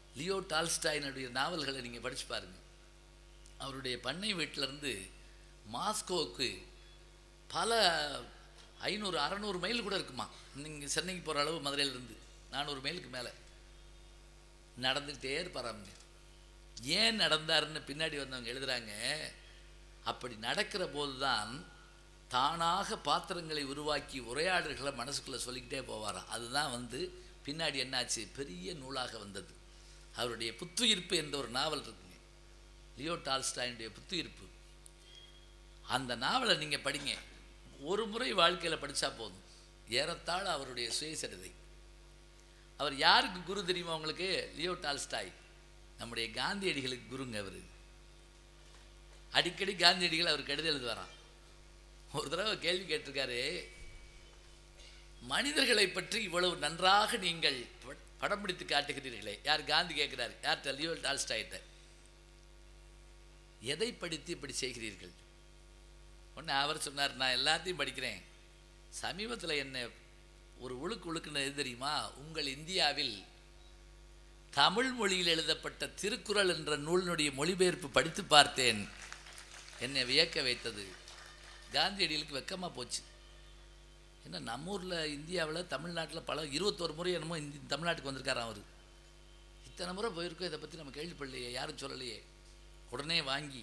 Leo டால்ஸ்டாயினுடைய நாவல்களை நீங்கள் படிச்சு பாருங்க அவருடைய பண்ணை வீட்டிலேருந்து மாஸ்கோவுக்கு பல ஐநூறு அறநூறு மைல் கூட இருக்குமா நீங்கள் சென்னைக்கு போகிற அளவு மதுரையிலேருந்து நானூறு மைலுக்கு மேலே நடந்துக்கிட்டே இருப்பாராங்க ஏன் நடந்தாருன்னு பின்னாடி வந்தவங்க எழுதுகிறாங்க அப்படி நடக்கிற போது தான் தானாக பாத்திரங்களை உருவாக்கி உரையாடல்களை மனசுக்குள்ளே சொல்லிக்கிட்டே போவாராம் அதுதான் வந்து பின்னாடி என்னாச்சு பெரிய நூலாக வந்தது அவருடைய புத்துயிர்ப்பு என்ற ஒரு நாவல் இருக்குங்க லியோ டால்ஸ்டாயினுடைய புத்துயிர்ப்பு அந்த நாவலை நீங்கள் படிங்க ஒரு முறை வாழ்க்கையில் படித்தா போதும் ஏறத்தாழ அவருடைய சுயசரிதை அவர் யாருக்கு குரு தெரியுமா உங்களுக்கு லியோ டால்ஸ்டாய் நம்முடைய காந்தியடிகளுக்கு குருங்க அவர் அடிக்கடி காந்தியடிகள் அவர் கடிதம் எழுதுவாராம் ஒரு தடவை கேள்வி கேட்டிருக்காரு மனிதர்களை பற்றி இவ்வளவு நன்றாக நீங்கள் ப- படம் பிடித்து காட்டுகிறீர்களே யார் காந்தி கேட்கிறார் யார்கிட்ட லியோ டால்ஸ்டாய்ட்ட எதை படித்து இப்படி செய்கிறீர்கள் ஒன்று அவர் சொன்னார் நான் எல்லாத்தையும் படிக்கிறேன் சமீபத்தில் என்ன ஒரு உழுக்கு உழுக்குன்னு எது தெரியுமா உங்கள் இந்தியாவில் தமிழ் மொழியில் எழுதப்பட்ட திருக்குறள் என்ற நூலினுடைய மொழிபெயர்ப்பு படித்து பார்த்தேன் என்னை வியக்க வைத்தது காந்தியடிகளுக்கு வெக்கமாக போச்சு ஏன்னா நம்ம ஊரில் இந்தியாவில் தமிழ்நாட்டில் பல இருபத்தோரு முறை என்னமோ இந்தி தமிழ்நாட்டுக்கு வந்திருக்காராம் அவர் இத்தனை முறை போயிருக்கோம் இதை பற்றி நம்ம கேள்விப்படலையே யாரும் சொல்லலையே உடனே வாங்கி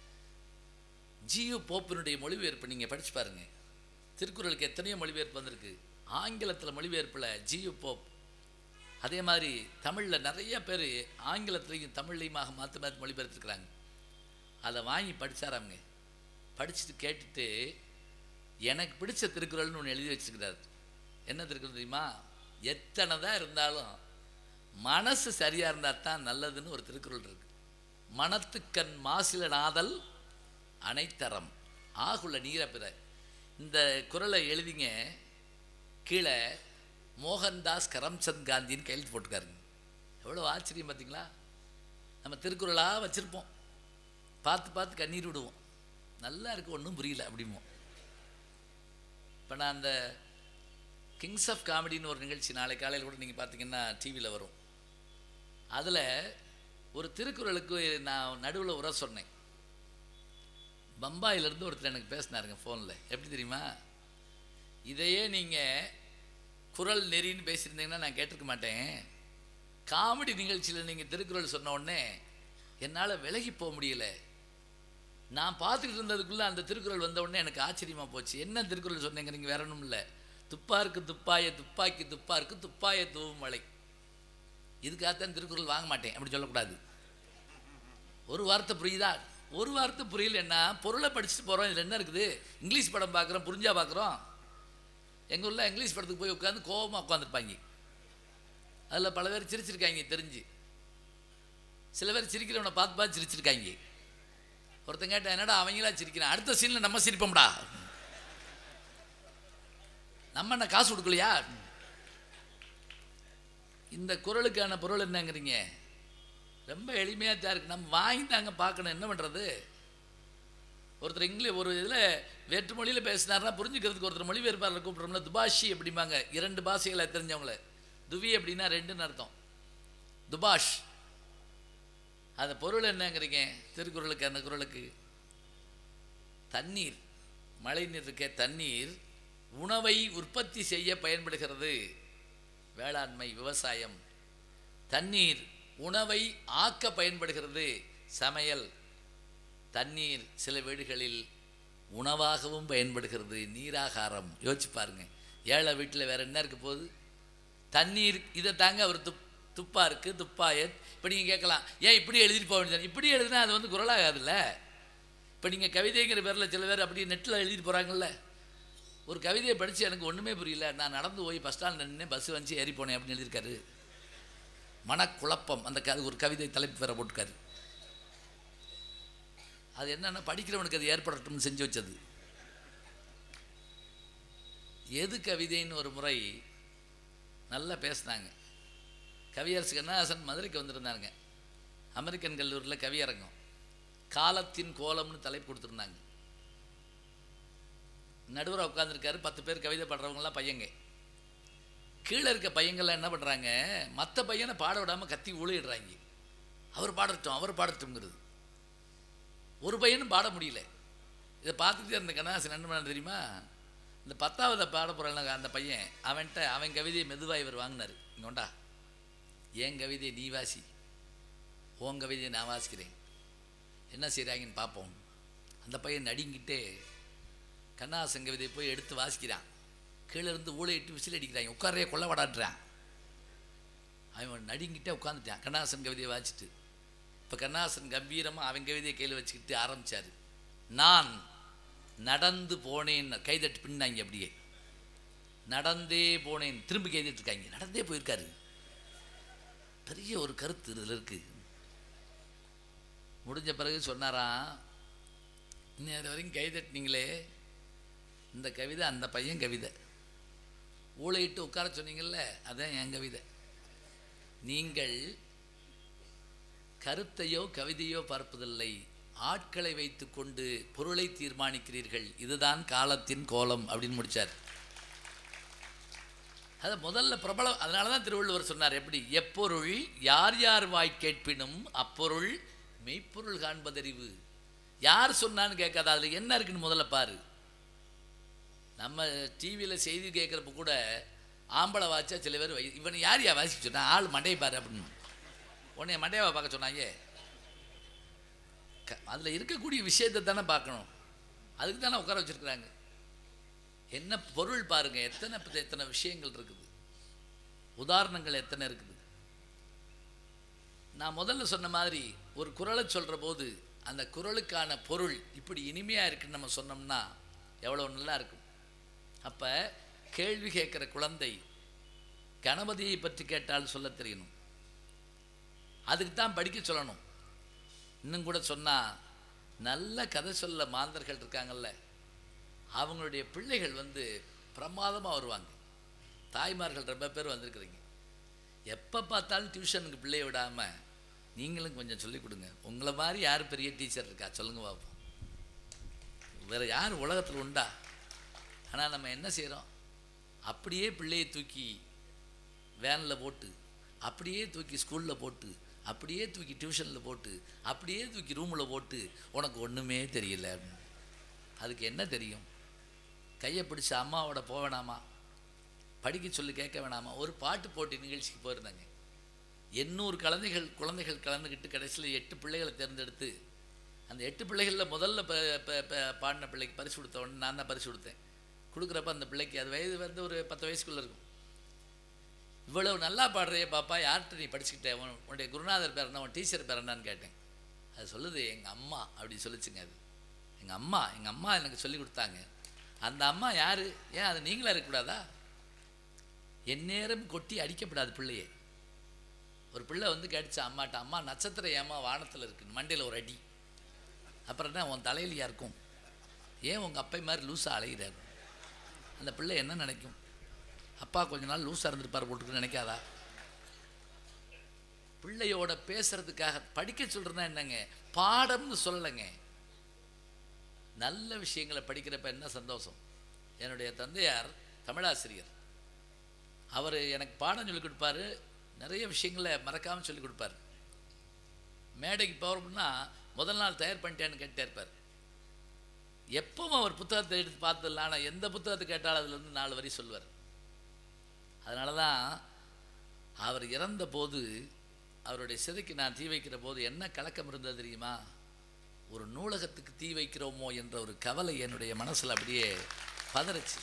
ஜியு போப்பினுடைய மொழிபெயர்ப்பு நீங்கள் படிச்சு பாருங்க திருக்குறளுக்கு எத்தனையோ மொழிபெயர்ப்பு வந்திருக்கு ஆங்கிலத்தில் மொழிபெயர்ப்பில் ஜியு போப் அதே மாதிரி தமிழில் நிறைய பேர் ஆங்கிலத்திலையும் தமிழ்லையுமாக மாற்றி மாற்றி மொழிபெயர்த்துருக்குறாங்க அதை வாங்கி படிச்சாராங்க படிச்சுட்டு கேட்டுட்டு எனக்கு பிடிச்ச திருக்குறள்னு ஒன்று எழுதி வச்சுக்கிறார் என்ன திருக்குறள் தெரியுமா எத்தனை தான் இருந்தாலும் மனசு சரியாக இருந்தால் தான் நல்லதுன்னு ஒரு திருக்குறள் இருக்கு மனத்துக்கண் மாசில நாதல் அனைத்தரம் ஆகுள்ள நீரப்பிற இந்த குறளை எழுதிங்க கீழே மோகன்தாஸ் கரம்சந்த் காந்தின்னு கையெழுத்து போட்டுக்காருங்க எவ்வளோ ஆச்சரியம் பார்த்தீங்களா நம்ம திருக்குறளாக வச்சுருப்போம் பார்த்து பார்த்து கண்ணீர் விடுவோம் நல்லா இருக்கு ஒன்றும் புரியல அப்படிமோ இப்போ நான் அந்த கிங்ஸ் ஆஃப் காமெடின்னு ஒரு நிகழ்ச்சி நாளை காலையில் கூட நீங்கள் பார்த்தீங்கன்னா டிவியில் வரும் அதில் ஒரு திருக்குறளுக்கு நான் நடுவில் உரை சொன்னேன் பம்பாயிலேருந்து ஒருத்தர் எனக்கு பேசினாருங்க ஃபோனில் எப்படி தெரியுமா இதையே நீங்கள் குரல் நெறின்னு பேசியிருந்தீங்கன்னா நான் கேட்டிருக்க மாட்டேன் காமெடி நிகழ்ச்சியில் நீங்கள் திருக்குறள் சொன்ன உடனே என்னால் விலகி போக முடியல நான் பார்த்துக்கிட்டு இருந்ததுக்குள்ளே அந்த திருக்குறள் வந்த உடனே எனக்கு ஆச்சரியமாக போச்சு என்ன திருக்குறள் சொன்னீங்க நீங்கள் வேற ஒன்றும் இல்லை துப்பாருக்கு துப்பாய துப்பாக்கி துப்பாருக்கு துப்பாய தூவும் மலை இதுக்காகத்தான் திருக்குறள் வாங்க மாட்டேன் அப்படி சொல்லக்கூடாது ஒரு வார்த்தை புரியுதா ஒரு வார்த்தை புரியலன்னா பொருளை படிச்சுட்டு போகிறோம் இதில் என்ன இருக்குது இங்கிலீஷ் படம் பார்க்குறோம் புரிஞ்சா பார்க்குறோம் எங்கள் ஊரில் இங்கிலீஷ் படத்துக்கு போய் உட்காந்து கோவமாக உட்காந்துருப்பாங்க அதில் பல பேர் சிரிச்சிருக்காங்க தெரிஞ்சு சில பேர் சிரிக்கிறவனை பார்த்து பார்த்து சிரிச்சிருக்காங்க ஒருத்தன் கேட்டா என்னடா அவங்களா சிரிக்கிறான் அடுத்த சீனில் நம்ம சிரிப்போம்டா நம்ம என்ன காசு கொடுக்கலையா இந்த குரலுக்கான பொருள் என்னங்கிறீங்க ரொம்ப எளிமையாக தான் இருக்குது நம்ம வாங்கி தாங்க பார்க்கணும் என்ன பண்ணுறது ஒருத்தர் இங்கிலீஷ் ஒரு இதில் வேற்று மொழியில் பேசினார்னா புரிஞ்சுக்கிறதுக்கு ஒருத்தர் மொழி வேறுபாடில் கூப்பிட்றோம்ல துபாஷி அப்படிம்பாங்க இரண்டு பாஷைகளை தெரிஞ்சவங்கள துவி அப்படின்னா ரெண்டுன்னு அர்த்தம் துபாஷ் அந்த பொருள் என்னங்கிறீங்க திருக்குறளுக்கு அந்த குறளுக்கு தண்ணீர் மழை நீர் இருக்க தண்ணீர் உணவை உற்பத்தி செய்ய பயன்படுகிறது வேளாண்மை விவசாயம் தண்ணீர் உணவை ஆக்க பயன்படுகிறது சமையல் தண்ணீர் சில வீடுகளில் உணவாகவும் பயன்படுகிறது நீராகாரம் யோசிச்சு பாருங்க ஏழை வீட்டில் வேற என்ன இருக்க போகுது தண்ணீர் இதை தாங்க அவர் துப் துப்பா இருக்கு துப்பாய இப்போ நீங்கள் கேட்கலாம் ஏன் இப்படி எழுதிட்டு போக வேண்டியது இப்படி எழுதினா அது வந்து குரலாகாதுல்ல இப்போ நீங்கள் கவிதைங்கிற பேரில் சில பேர் அப்படி நெட்டில் எழுதிட்டு போகிறாங்கல்ல ஒரு கவிதையை படித்து எனக்கு ஒன்றுமே புரியல நான் நடந்து போய் பஸ் ஸ்டாண்ட் நின்று பஸ் வந்து ஏறி போனேன் அப்படின்னு எழுதியிருக்காரு மனக்குழப்பம் அந்த க ஒரு கவிதை தலைப்பு வேற போட்டுக்காரு அது என்னன்னா படிக்கிறவனுக்கு அது ஏற்படட்டும்னு செஞ்சு வச்சது எது கவிதைன்னு ஒரு முறை நல்லா பேசினாங்க கவியரசு கண்ணாசன் மதுரைக்கு வந்திருந்தாங்க அமெரிக்கன் கல்லூரியில் கவியரங்கம் காலத்தின் கோலம்னு தலைப்பு கொடுத்துருந்தாங்க நடுவராக உட்காந்துருக்காரு பத்து பேர் கவிதை பாடுறவங்களாம் பையங்க கீழே இருக்க பையங்கள்லாம் என்ன பண்ணுறாங்க மற்ற பையனை பாட விடாமல் கத்தி ஊழிடுறாங்க அவர் பாடட்டும் அவர் பாடட்டும்ங்கிறது ஒரு பையனும் பாட முடியல இதை பார்த்துட்டே இருந்த கண்ணாசன் என்ன பண்ண தெரியுமா இந்த பத்தாவது பாட போகிறாங்க அந்த பையன் அவன்கிட்ட அவன் கவிதையை மெதுவாக இவர் வாங்கினார் இங்கோண்டா என் கவிதையை நீ வாசி உன் கவிதையை நான் வாசிக்கிறேன் என்ன செய்கிறாங்கன்னு பார்ப்போம் அந்த பையன் நடிங்கிட்டே கண்ணாசன் கவிதையை போய் எடுத்து வாசிக்கிறான் கீழே இருந்து ஊழையிட்டு விசில் அடிக்கிறாங்க உட்காரையே கொல்ல விடாடுறான் அவன் நடுங்கிட்டே உட்காந்துட்டான் கண்ணாசன் கவிதையை வாசிட்டு இப்போ கண்ணாசன் கம்பீரமாக அவன் கவிதையை கையில் வச்சுக்கிட்டு ஆரம்பித்தார் நான் நடந்து போனேன் கைதட்டு பின்னாங்க அப்படியே நடந்தே போனேன் திரும்பி கைதட்டு இருக்காங்க நடந்தே போயிருக்காரு பெரிய ஒரு கருத்து இதில் இருக்கு முடிஞ்ச பிறகு சொன்னாராம் இன்னும் வரைக்கும் கைதட்டினீங்களே இந்த கவிதை அந்த பையன் கவிதை ஊழையிட்டு உட்கார சொன்னீங்கல்ல அதான் என் கவிதை நீங்கள் கருத்தையோ கவிதையோ பார்ப்பதில்லை ஆட்களை வைத்துக்கொண்டு பொருளை தீர்மானிக்கிறீர்கள் இதுதான் காலத்தின் கோலம் அப்படின்னு முடிச்சார் அது முதல்ல பிரபலம் அதனால தான் திருவள்ளுவர் சொன்னார் எப்படி எப்பொருள் யார் யார் வாய் கேட்பினும் அப்பொருள் மெய்ப்பொருள் காண்பதறிவு யார் சொன்னான்னு கேட்காத அதில் என்ன இருக்குன்னு முதல்ல பாரு நம்ம டிவியில் செய்தி கேட்குறப்ப கூட ஆம்பளை வாச்சா சில பேர் வை- இவனை யார் யா வாசிக்க சொன்னா ஆள் மண்டையை பாரு அப்படின்னு உன்னை மண்டையாவை பார்க்க சொன்னாங்க அதில் இருக்கக்கூடிய விஷயத்தை தானே பார்க்கணும் அதுக்கு தானே உட்கார வச்சுருக்குறாங்க என்ன பொருள் பாருங்க எத்தனை பத்த- எத்தனை விஷயங்கள் இருக்குது உதாரணங்கள் எத்தனை இருக்குது நான் முதல்ல சொன்ன மாதிரி ஒரு குரலை சொல்கிற போது அந்த குரலுக்கான பொருள் இப்படி இனிமையாக இருக்குன்னு நம்ம சொன்னோம்னா எவ்வளோ நல்லா இருக்கும் அப்போ கேள்வி கேட்குற குழந்தை கணபதியை பற்றி கேட்டால் சொல்ல தெரியணும் அதுக்கு தான் படிக்க சொல்லணும் இன்னும் கூட சொன்னால் நல்ல கதை சொல்ல மாந்தர்கள் இருக்காங்கல்ல அவங்களுடைய பிள்ளைகள் வந்து பிரமாதமாக வருவாங்க தாய்மார்கள் ரொம்ப பேர் வந்திருக்கிறீங்க எப்போ பார்த்தாலும் டியூஷனுக்கு பிள்ளைய விடாமல் நீங்களும் கொஞ்சம் சொல்லிக் கொடுங்க உங்களை மாதிரி யார் பெரிய டீச்சர் இருக்கா சொல்லுங்க பார்ப்போம் வேறு யார் உலகத்தில் உண்டா ஆனால் நம்ம என்ன செய்கிறோம் அப்படியே பிள்ளையை தூக்கி வேனில் போட்டு அப்படியே தூக்கி ஸ்கூலில் போட்டு அப்படியே தூக்கி டியூஷனில் போட்டு அப்படியே தூக்கி ரூமில் போட்டு உனக்கு ஒன்றுமே தெரியல அப்படின்னு. அதுக்கு என்ன தெரியும் கையை பிடிச்ச அம்மாவோட போக வேணாமா படிக்க சொல்லி கேட்க வேணாமா ஒரு பாட்டு போட்டி நிகழ்ச்சிக்கு போயிருந்தாங்க எண்ணூறு குழந்தைகள் குழந்தைகள் கலந்துக்கிட்டு கடைசியில் எட்டு பிள்ளைகளை தேர்ந்தெடுத்து அந்த எட்டு பிள்ளைகளில் முதல்ல ப ப- ப- பாடின பிள்ளைக்கு பரிசு கொடுத்த உடனே நான் தான் பரிசு கொடுத்தேன் கொடுக்குறப்ப அந்த பிள்ளைக்கு அது வயது வந்து ஒரு பத்து வயசுக்குள்ளே இருக்கும் இவ்வளவு நல்லா பாடுறியே பாப்பா யார்கிட்ட நீ படிச்சுக்கிட்ட உன் உன்னுடைய குருநாதர் பேர் என்ன உன் டீச்சர் பேர் என்னன்னு கேட்டேன் அது சொல்லுது எங்கள் அம்மா அப்படி சொல்லிச்சுங்க அது எங்கள் அம்மா எங்கள் அம்மா எனக்கு சொல்லி கொடுத்தாங்க அந்த அம்மா யார் ஏன் அது நீங்களா இருக்கக்கூடாதா எந்நேரம் கொட்டி அடிக்கப்படாது பிள்ளையே ஒரு பிள்ளை வந்து கேட்டுச்சு அம்மாட்ட அம்மா நட்சத்திரம் ஏமா வானத்தில் இருக்கு மண்டையில் ஒரு அடி அப்புறம் என்ன உன் தலையிலையா இருக்கும் ஏன் உங்கள் அப்பை மாதிரி லூஸாக அலைகிறாரு அந்த பிள்ளை என்ன நினைக்கும் அப்பா கொஞ்ச நாள் லூஸாக இருந்திருப்பார் போட்டுக்குன்னு நினைக்காதா பிள்ளையோட பேசுறதுக்காக படிக்க சொல்கிறதுனா என்னங்க பாடம்னு சொல்லலைங்க நல்ல விஷயங்களை படிக்கிறப்ப என்ன சந்தோஷம் என்னுடைய தந்தையார் தமிழாசிரியர் அவர் எனக்கு பாடம் சொல்லிக் கொடுப்பாரு நிறைய விஷயங்களை மறக்காமல் சொல்லிக் கொடுப்பார் மேடைக்கு போகிறோம்னா முதல் நாள் தயார் பண்ணிட்டேன்னு கேட்டே இருப்பார் எப்பவும் அவர் புத்தகத்தை எடுத்து பார்த்ததில்ல ஆனால் எந்த புத்தகத்தை கேட்டாலும் அதுலேருந்து நாலு வரி சொல்வார் அதனால தான் அவர் இறந்த போது அவருடைய சிதைக்கு நான் தீ வைக்கிற போது என்ன கலக்கம் இருந்தது தெரியுமா ஒரு நூலகத்துக்கு தீ வைக்கிறோமோ என்ற ஒரு கவலை என்னுடைய மனசில் அப்படியே பதறுச்சு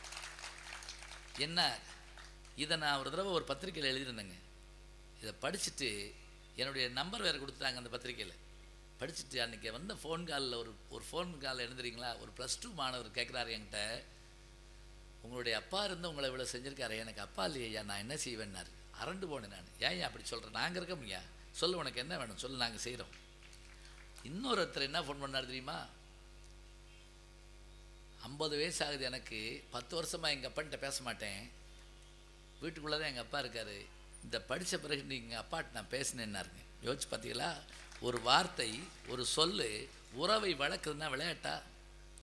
என்ன இதை நான் ஒரு தடவை ஒரு பத்திரிக்கையில் எழுதியிருந்தேங்க இதை படிச்சுட்டு என்னுடைய நம்பர் வேறு கொடுத்தாங்க அந்த பத்திரிக்கையில் படிச்சுட்டு அன்றைக்கி வந்த ஃபோன் காலில் ஒரு ஒரு ஃபோன் காலில் எழுதுறீங்களா ஒரு ப்ளஸ் டூ மாணவர் கேட்குறாரு என்கிட்ட உங்களுடைய அப்பா இருந்து உங்களை இவ்வளோ செஞ்சுருக்காரு எனக்கு அப்பா இல்லையா நான் என்ன செய்வேன்னாரு அரண்டு போனேன் நான் ஏன் அப்படி சொல்கிறேன் நாங்கள் இருக்க முடியா சொல்லு உனக்கு என்ன வேணும் சொல்லு நாங்கள் செய்கிறோம் இன்னொருத்தர் என்ன ஃபோன் பண்ணார் தெரியுமா ஐம்பது வயசு ஆகுது எனக்கு பத்து வருஷமாக எங்கள் அப்பான்ட்ட பேச மாட்டேன் வீட்டுக்குள்ளே தான் எங்கள் அப்பா இருக்கார் இந்த படித்த பிறகு நீங்கள் அப்பாட்ட நான் பேசினேன்னாருங்க யோசிச்சு பார்த்தீங்களா ஒரு வார்த்தை ஒரு சொல்லு உறவை வளர்க்குறதுனா விளையாட்டா